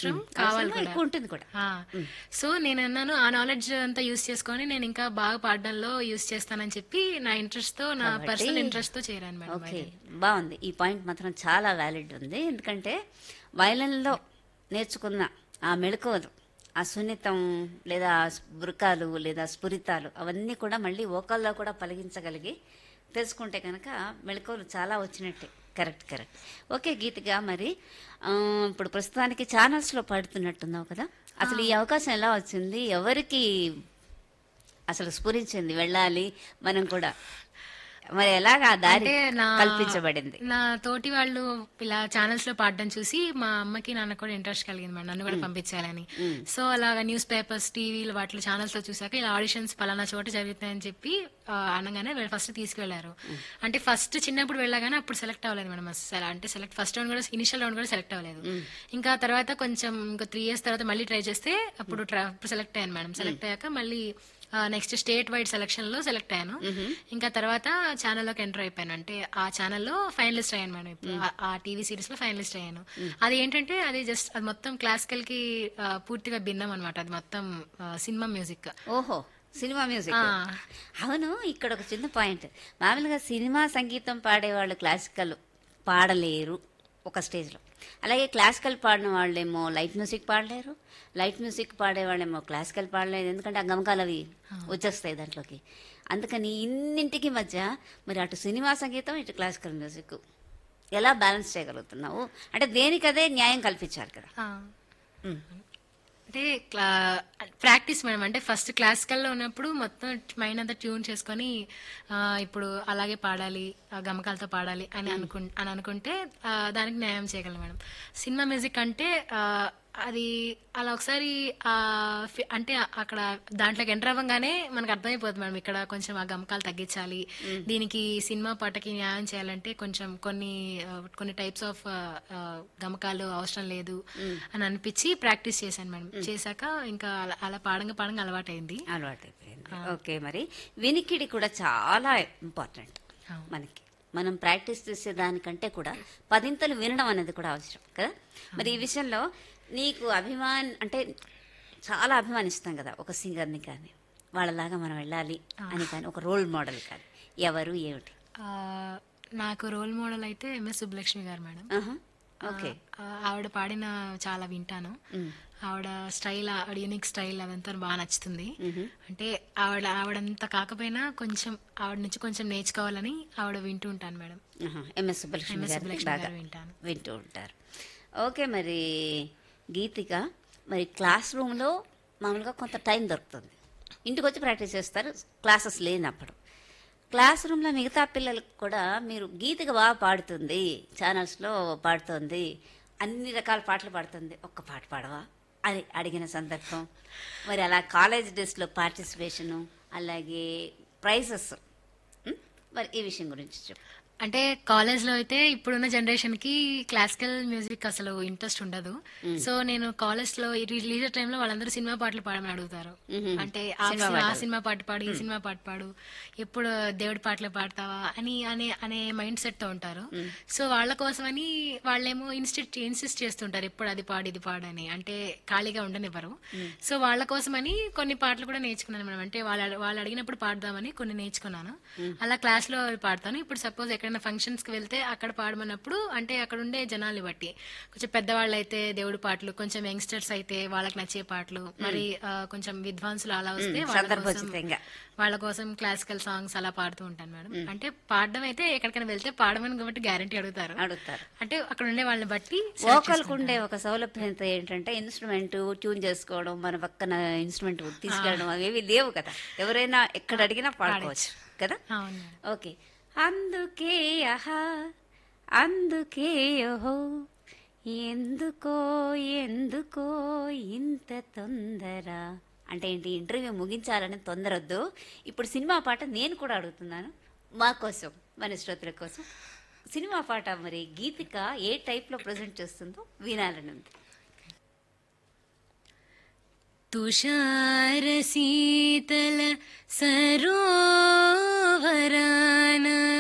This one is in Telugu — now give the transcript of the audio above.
అవసరం కావాలి అవసరం కూడా ఎక్కువ ఉంటుంది కూడా ఆ. సో నేను అన్నాను ఆ నాలెడ్జ్ అంతా యూస్ చేసుకొని నేను ఇంకా బాగా పాడడంలో యూస్ చేస్తానని చెప్పి నా ఇంట్రెస్ట్ తో నా పర్సనల్ ఇంట్రెస్ట్ తో చేరాను మేడం ఓకే బాగుంది ఈ పాయింట్ మాత్రం చాలా వ్యాలిడ్ ఉంది ఎందుకంటే వయలిన్లో నేర్చుకున్న ఆ మెళకువలు ఆ సున్నితం లేదా ఆ బృకాలు లేదా స్ఫురితాలు అవన్నీ కూడా మళ్ళీ ఓకల్లో కూడా పలిగించగలిగి తెలుసుకుంటే కనుక మెళకువలు చాలా వచ్చినట్టే కరెక్ట్ కరెక్ట్ ఓకే గీతిగా మరి ఆ, ఇప్పుడు ప్రస్తుతానికి ఛానల్స్లో పాడుతున్నట్టున్నావు కదా అసలు ఈ అవకాశం ఎలా వచ్చింది ఎవరికి అసలు స్ఫురించింది వెళ్ళాలి మనం కూడా మరి ఎలాగా ఆ దారి అంటే నా కల్పించబడింది నా తోటి వాళ్ళు ఇలా ఛానల్స్ లో పాడడం చూసి మా అమ్మకి నాన్న కూడా ఇంట్రెస్ట్ కలిగింది మేడం నన్ను కూడా పంపించాలని సో అలాగా న్యూస్ పేపర్స్ టీవీలు వాటిలో ఛానల్స్ లో చూసాక ఇలా ఆడిషన్స్ పలానా చోట జరుగుతాయని చెప్పి ఆ, అనగానే ఫస్ట్ తీసుకువెళ్లారు అంటే ఫస్ట్ చిన్నప్పుడు వెళ్ళగానే అప్పుడు సెలెక్ట్ అవ్వలేదు మేడం అసలు అంటే సెలెక్ట్ ఫస్ట్ రౌండ్ కూడా ఇనిషియల్ రౌండ్ కూడా సెలెక్ట్ అవ్వలేదు ఇంకా తర్వాత కొంచెం ఇంకా త్రీ ఇయర్స్ తర్వాత మళ్ళీ ట్రై చేస్తే అప్పుడు ట్రా- అప్పుడు సెలెక్ట్ అయ్యాను మేడం సెలెక్ట్ అయ్యాక మళ్ళీ నెక్స్ట్ స్టేట్ వైడ్ సెలక్షన్ లో సెలెక్ట్ అయ్యాను ఇంకా తర్వాత ఛానల్లోకి ఎంటర్ అయిపోయాను అంటే ఆ ఛానల్లో ఫైనలిస్ట్ అయ్యాను మేడం ఇప్పుడు ఆ- ఆ టీవీ సిరీస్ లో ఫైనలిస్ట్ అయ్యాను అది ఏంటంటే అది జస్ట్ అది మొత్తం క్లాసికల్ కి ఆ, పూర్తిగా భిన్నం అనమాట అది మొత్తం ఆ, సినిమా మ్యూజిక్ ఓహో సినిమా మ్యూజిక్ అవును ఇక్కడ ఒక చిన్న పాయింట్ మామూలుగా సినిమా సంగీతం పాడేవాళ్ళు క్లాసికల్ పాడలేరు ఒక స్టేజ్లో అలాగే క్లాసికల్ పాడిన వాళ్ళేమో లైట్ మ్యూజిక్ పాడలేరు లైట్ మ్యూజిక్ పాడేవాళ్ళేమో క్లాసికల్ పాడలేరు ఎందుకంటే ఆ గమకాలు అవి వచ్చేస్తాయి దాంట్లోకి అందుకని ఇన్నింటికి మధ్య మరి అటు సినిమా సంగీతం ఇటు క్లాసికల్ మ్యూజిక్ ఎలా బ్యాలెన్స్ చేయగలుగుతున్నావు అంటే దేనికదే న్యాయం కల్పించాలి కదా ఆ. అంటే ప్రాక్టీస్ మేడం అంటే ఫస్ట్ క్లాసికల్లో ఉన్నప్పుడు మొత్తం మైండ్ అంతా ట్యూన్ చేసుకొని ఆ, ఇప్పుడు అలాగే పాడాలి ఆ, గమకాలతో పాడాలి అని అనుకు అని అనుకుంటే ఆ, దానికి న్యాయం చేయగలం మేడం సినిమా మ్యూజిక్ అంటే ఆ, అది అలా ఒకసారి ఆ, ఫి- అంటే అక్కడ దాంట్లోకి ఎంటర్ అవ్వగానే మనకు అర్థమైపోతుంది మేడం ఇక్కడ కొంచెం ఆ గమకాలు తగ్గించాలి దీనికి సినిమా పాటకి న్యాయం చేయాలంటే కొంచెం కొన్ని ఆ, కొన్ని టైప్స్ ఆఫ్ గమకాలు అవసరం లేదు అని అనిపించి ప్రాక్టీస్ చేశాను మేడం చేశాక ఇంకా అలా- అలా పాడంగా పాడంగా అలవాటైంది అలవాటైపోయింది ఓకే మరి వినికిడి కూడా చాలా ఇంపార్టెంట్ అవును. మనకి మనం ప్రాక్టీస్ చేసే దానికంటే కూడా పదింతలు వినడం అనేది కూడా అవసరం కదా మరి ఈ విషయంలో నీకు అభిమాన్ అంటే చాలా అభిమానిస్తాం కదా ఒక సింగర్ని కానీ వాళ్ళలాగా మనం వెళ్ళాలి అని కానీ ఒక రోల్ మోడల్ కానీ ఎవరు ఏమిటి ఆ, నాకు రోల్ మోడల్ అయితే ఎంఎస్ సుబ్బలక్ష్మి గారు మేడం ఆహా, ఓకే ఆ, ఆవిడ పాడిన చాలా వింటాను ఆవిడ స్టైల్ ఆవిడ యూనిక్ స్టైల్ అదంతా బాగా నచ్చుతుంది అంటే ఆవిడ ఆవిడంత కాకపోయినా కొంచెం ఆవిడ నుంచి కొంచెం నేర్చుకోవాలని ఆవిడ వింటూ ఉంటాను మేడం ఆహా, ఎంఎస్ సుబ్బలక్ష్మి ఎంఎస్ గారిని సుబ్బలక్ష్మి బాగా గారు వింటాను వింటూ ఉంటారు ఓకే మరి గీతిక మరి క్లాస్ రూమ్లో మామూలుగా కొంత టైం దొరుకుతుంది ఇంటికి వచ్చి ప్రాక్టీస్ చేస్తారు క్లాసెస్ లేనప్పుడు క్లాస్ రూమ్లో మిగతా పిల్లలకు కూడా మీరు గీతిక బాగా పాడుతుంది ఛానల్స్లో పాడుతుంది అన్ని రకాల పాటలు పాడుతుంది ఒక్క పాట పాడవా అని అడిగిన సందర్భం మరి అలా కాలేజ్ డేస్లో పార్టిసిపేషను అలాగే ప్రైజెస్ మరి ఈ విషయం గురించి చెప్పు అంటే కాలేజ్ లో అయితే ఇప్పుడున్న జనరేషన్ కి క్లాసికల్ మ్యూజిక్ అసలు ఇంట్రెస్ట్ ఉండదు సో నేను కాలేజ్ లో లీజర్ టైమ్ లో వాళ్ళందరూ సినిమా పాటలు పాడమని అడుగుతారు అంటే ఆ సినిమా ఆ సినిమా పాట పాడు ఈ సినిమా పాట పాడు ఎప్పుడు దేవుడి పాటలు పాడతావా అని అనే అనే మైండ్ సెట్ తో ఉంటారు సో వాళ్ళ కోసమని వాళ్ళేమో ఇన్స్టిట్ ఇన్సిస్ట్ చేస్తుంటారు ఎప్పుడు అది పాడు ఇది పాడు అని అంటే ఖాళీగా ఉండనివ్వరు సో వాళ్ళ కోసమని కొన్ని పాటలు కూడా నేర్చుకున్నాను మేడం అంటే వాళ్ళు వాళ్ళు అడిగినప్పుడు పాడదామని కొన్ని నేర్చుకున్నాను అలా క్లాస్ లో పాడతాను ఇప్పుడు సపోజ్ ఎక్కడైనా ఫంక్షన్స్ కి వెళ్తే అక్కడ పాడమన్నప్పుడు అంటే అక్కడ ఉండే జనాల్ని బట్టి కొంచెం పెద్దవాళ్ళు అయితే దేవుడి పాటలు కొంచెం యంగ్స్టర్స్ అయితే వాళ్ళకి నచ్చే పాటలు మరి ఆ, కొంచెం విద్వాంసులు అలా వస్తే వాళ్ళ కోసం సందర్భోచితంగా. వాళ్ళ కోసం క్లాసికల్ సాంగ్స్ అలా పాడుతూ ఉంటాను మేడం అంటే పాడడం అయితే ఎక్కడికైనా వెళ్తే పాడమని కాబట్టి గ్యారంటీ అడుగుతారు అడుగుతారు అంటే అక్కడ ఉండే వాళ్ళని బట్టి వోకల్కు ఉండే ఒక సౌలభ్యత ఏంటంటే ఇన్స్ట్రుమెంట్ ట్యూన్ చేసుకోవడం మన పక్కన ఇన్స్ట్రుమెంట్ తీసుకెళ్ళడం అవేవి లేవు కదా ఎవరైనా ఎక్కడ అడిగినా పాడుకోవచ్చు కదా అవును మేడం. ఓకే అందుకే అహా అందుకే ఓహో ఎందుకో ఎందుకో ఇంత తొందర అంటే ఏంటి ఇంటర్వ్యూ ముగించాలని తొందరొద్దు ఇప్పుడు సినిమా పాట నేను కూడా అడుగుతున్నాను మా కోసం మన శ్రోతల కోసం సినిమా పాట మరి గీతిక ఏ టైప్లో ప్రజెంట్ చేస్తుందో వినాలని ఉంది तुषारशीतल सरोवरान